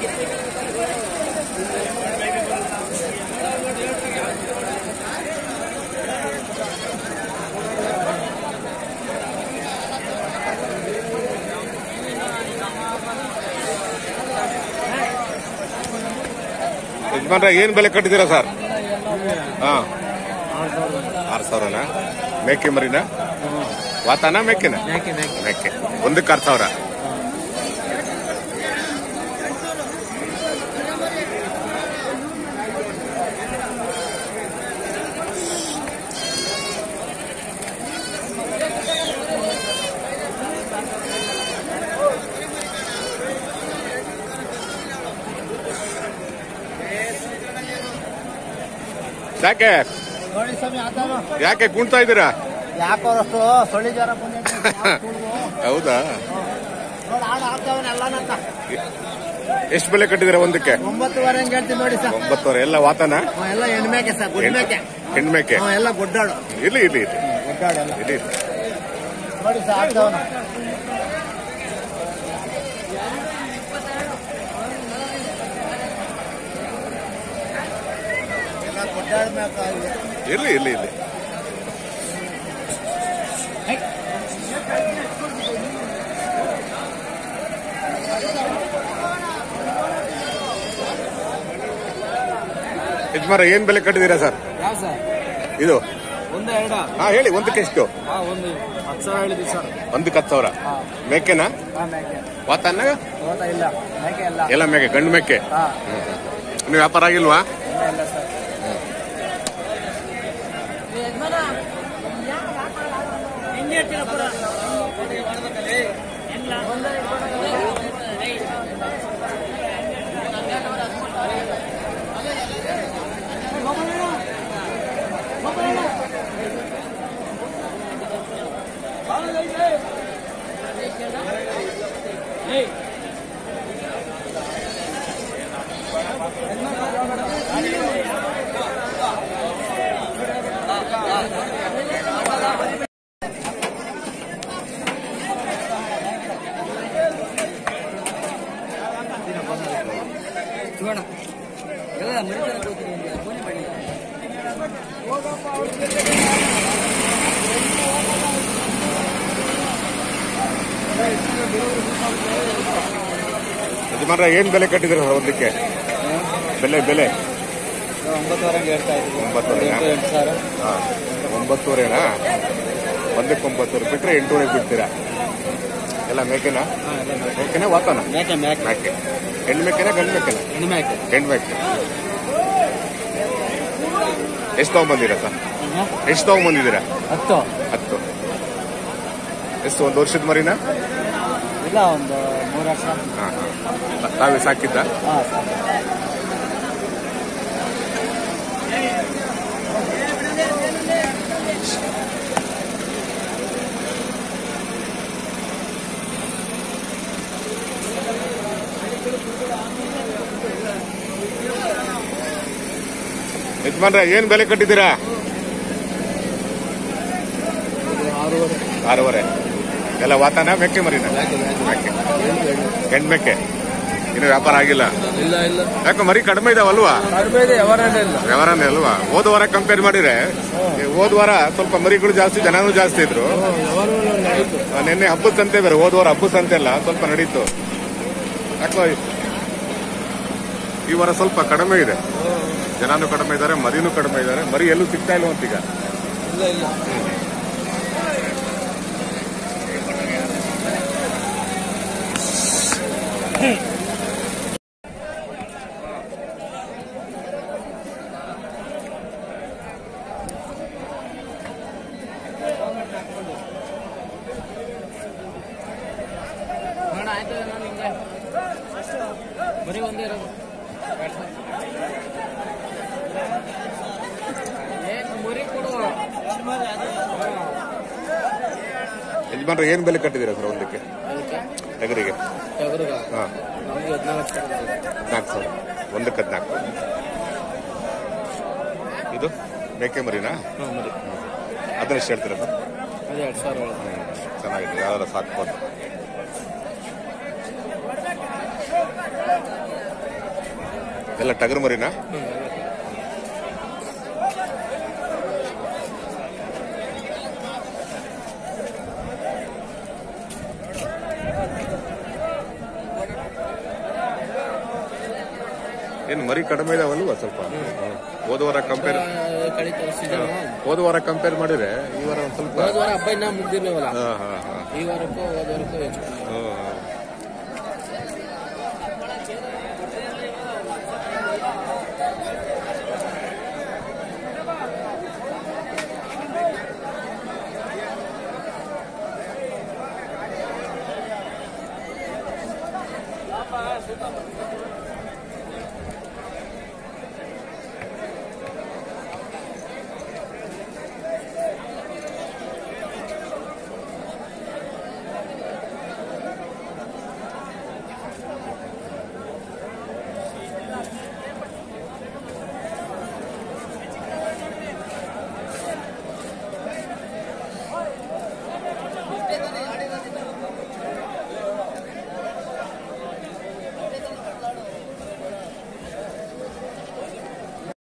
ಯಜಮಾನ್ರೆ ಏನ್ ಬೆಲೆ ಕಟ್ಟಿದ್ದೀರಾ ಸರ್ ಹಾ ಆರು ಸಾವಿರನಾ ಮೇಕೆ ಮರಿನಾ ವಾತಾನ ಮೇಕೆನ ಮೇಕೆ ಒಂದಕ್ಕೆ ಆರು ಸಾವಿರ ಯಾಕೆ ನೋಡಿ ಸ್ವಾಮಿ ಆತಾನು ಯಾಕೆ ಕುಣ್ತಾ ಇದ್ದೀರಾ ಯಾಕೋ ಅಷ್ಟು ಸೊಳ್ಳಿ ಜ್ವರ ಬಂದೈತೆ ಹೌದಾ ನೋಡಿ ಆಡ ಆಗ್ತಾವನ ಎಲ್ಲಾನಂತ ಎಷ್ಟು ಬೆಲೆ ಕಟ್ಟಿದ್ದೀರಾ ಒಂದಕ್ಕೆ ಒಂಬತ್ತುವರೆ ಹಂಗೆ ಹೇಳ್ತೀನಿ ನೋಡಿ ಸರ್ ಒಂಬತ್ತುವರೆ ಎಲ್ಲ ವಾತಾನ ಹ್ಮ್, ಎಲ್ಲ ಹೆಣ್ಮೇಕೆ ಸರ್ ಗುಡ್ಮೇಕೆ ಹೆಣ್ಮೇಕೆ ಹ್ಮ್, ಎಲ್ಲ ಗುಡ್ಡಾಡು ಇರ್ಲಿ ಇರ್ಲಿ ಇರ್ಲಿ ಗುಡ್ಡಾಡು ಎಲ್ಲ ಇರ್ಲಿ ನೋಡಿ ಸರ್ ಆಗ್ತಾವನ ಎಲ್ಲ ಗುಡ್ಡಾಡ್ ಮೇಕ ಇವೆ. ಇರ್ಲಿ ಇರ್ಲಿ ಇರ್ಲಿ ಯಜಮಾನ ಏನ್ ಬೆಲೆ ಕಟ್ಟಿದ್ದೀರಾ ಸರ್ ಯಾವ ಸರ್ ಇದು ಒಂದು ಎರಡ ಹಾ ಹೇಳಿ ಒಂದಕ್ಕೆ ಎಷ್ಟು ಹಾ ಒಂದು ಹತ್ತು ಸಾವಿರ ಹೇಳಿದ್ವಿ ಸರ್ ಒಂದಕ್ಕೆ ಹತ್ತು ಸಾವಿರ ಮೇಕೆನಾ ಹಾ ಮೇಕೆ ವಾತಾನ ತೋಟ ಇಲ್ಲ ಮೇಕೆ ಇಲ್ಲ ಎಲ್ಲ ಮೇಕೆ ಗಂಡು ಮೇಕೆ ಹಾ ಇನ್ನು ವ್ಯಾಪಾರ ಆಗಿಲ್ವಾ ಇಲ್ಲ ಇಲ್ಲ ಸರ್ చూడ ಎಲ್ಲ ಮರಿತಾರೆ ಕೂತಿದ್ದೀನಿ ಫೋನ್ ಮಾಡಿ ಯಜಮಾನ್ರ ಏನ್ ಬೆಲೆ ಕಟ್ಟಿದ್ದೀರಾ ಸರ್ ಒಂದಕ್ಕೆ ಬೆಲೆ ಬೆಲೆ ಒಂಬತ್ತುವರೆ ಹೇಳ್ತಾ ಇದ್ದೀವಿ ಒಂಬತ್ತುವರೆ ಎಂಟು ಎಂಟು ಸಾವಿರ ಹಾ ಒಂಬತ್ತುವರೆನಾ ಒಂದಕ್ಕೆ ಒಂಬತ್ತುವರೆ ಬಿಟ್ರೆ ಎಂಟುವರೆಗೆ ಬಿಡ್ತೀರಾ ಎಲ್ಲ ಮೇಕೆನಾ ಹಾ ಎಲ್ಲ ಮೇಕೆ ಮೇಕೆನಾ ವಾತಾನ ಮೇಕೆ ಮೇಕೆ ಮೇಕೆ ಹೆಣ್ಣು ಮೇಕೆನಾ ಗಂಡು ಮೇಕೆನಾ ಹೆಣ್ಣು ಮೇಕೆ ಹೆಣ್ಣು ಮೇಕೆ ಎಷ್ಟು ತಗೊಂಬಂದಿರಾ ಸರ್ ಎಷ್ಟು ತಗೊಂಬಂದಿದ್ದೀರಾ ಹತ್ತು ಹತ್ತು ಎಷ್ಟು ಒಂದು ವರ್ಷದ ಮರಿನಾ ಇಲ್ಲ ಒಂದು ಮೂರು ವರ್ಷ ಹಾ ಹಾ ತಾವೇ ಸಾಕಿದ್ದ ಹಾ ಸರ್ ಯಜಮಾನ್ರೆ ಏನ್ ಬೆಲೆ ಕಟ್ಟಿದ್ದೀರಾ ಆರೂವರೆ ಆರೂವರೆ ಎಲ್ಲ ವಾತಾನ ಮೇಕೆ ಮರಿನಾ ಮೇಕೆ ಮೇಕೆ ಮೇಕೆ ಗಂಡು ಮೇಕೆ ಇನ್ನು ವ್ಯಾಪಾರ ಆಗಿಲ್ಲ ಇಲ್ಲ ಇಲ್ಲ ಯಾಕೆ ಮರಿ ಕಡಿಮೆ ಇದಾವಲ್ವಾ ಕಡಿಮೆ ಇದೆ ಯಾವಾರನೇ ಇಲ್ಲ ವ್ಯವಹಾರನೇ ಅಲ್ವಾ ಹೋದ ವಾರ ಕಂಪೇರ್ ಮಾಡಿದ್ರೆ ಹೋದ ವಾರ ಸ್ವಲ್ಪ ಮರಿಗಳು ಜಾಸ್ತಿ ಜನನೂ ಜಾಸ್ತಿ ಇದ್ರು ಯಾವಾರ ನಡೀತು ಆ, ನಿನ್ನೆ ಹಬ್ಬದ ಸಂತೆ ಬೇರೆ ಹೋದ ವಾರ ಹಬ್ಬದ ಸಂತೆ ಅಲ್ಲ ಸ್ವಲ್ಪ ನಡೀತು ಯಾಕೋ ಈ ವಾರ ಸ್ವಲ್ಪ ಕಡಿಮೆ ಇದೆ ಜನನೂ ಕಡಿಮೆ ಇದ್ದಾರೆ ಮರಿನೂ ಕಡಿಮೆ ಇದ್ದಾರೆ ಮರಿ ಎಲ್ಲೂ ಸಿಗ್ತಾ ಇಲ್ಲ ಅಂತೀಗ ಇಲ್ಲ ಇಲ್ಲ ಅಣ್ಣ ಆಯ್ತು ನಾನು ಹಿಂಗೆ ಬರೀ ಒಂದೇ ಇರೋದು ಏನು ಮುರಿ ಕೊಡು ಯಜಮಾನ್ರೆ ಏನ್ ಬೆಲೆ ಕಟ್ಟಿದ್ದೀರಾ ಸರ್ ಒಂದಕ್ಕೆ ಅದಕ್ಕೆ ಟಗರಿಗೆ ಟಗರುಗ ಹಾ ನಮ್ಗೆ ಹದಿನಾಲ್ಕು ಸಾವಿರ ಹದಿನಾಲ್ಕು ಸಾವಿರ ಒಂದಕ್ಕೆ ಹದಿನಾಲ್ಕು ಇದು ಮೇಕೆ ಮರಿನಾ ಹಾಂ ಮರಿ ಅದನ್ನ ಎಷ್ಟು ಹೇಳ್ತೀರಾ ಸರ್ ಅದೇ ಎರಡು ಸಾವಿರ ಒಳಗೆ ಹ್ಮ್, ಚೆನ್ನಾಗಿದೆ ಯಾರು ಸಾಕ್ಬೋದು ಎಲ್ಲ ಟಗರು ಮರಿನಾ ಏನು ಮರಿ ಕಡಿಮೆ ಇದಾವಲ್ವ ಸ್ವಲ್ಪ ಹ್ಮ್. ಹೋದ ವಾರ ಕಂಪೇರ್ ಕಳೀತಾರೆ ಸೀಸನ್ ಹೋದ ವಾರ ಕಂಪೇರ್ ಮಾಡಿದ್ರೆ ಈ ವಾರ ಒಂದ್ ಸ್ವಲ್ಪ ಹೋದ ವಾರ ಹಬ್ಬ ಇನ್ನ ಮುಗ್ದಿರ್ಲಿವಲ್ಲ ಹಾ ಹಾ ಹಾ ಈ ವಾರಕ್ಕೂ ಹೋದ ವಾರಕ್ಕೂ ಹೆಚ್ಚು ಕಮ್ಮಿ. ಹ್ಮ್.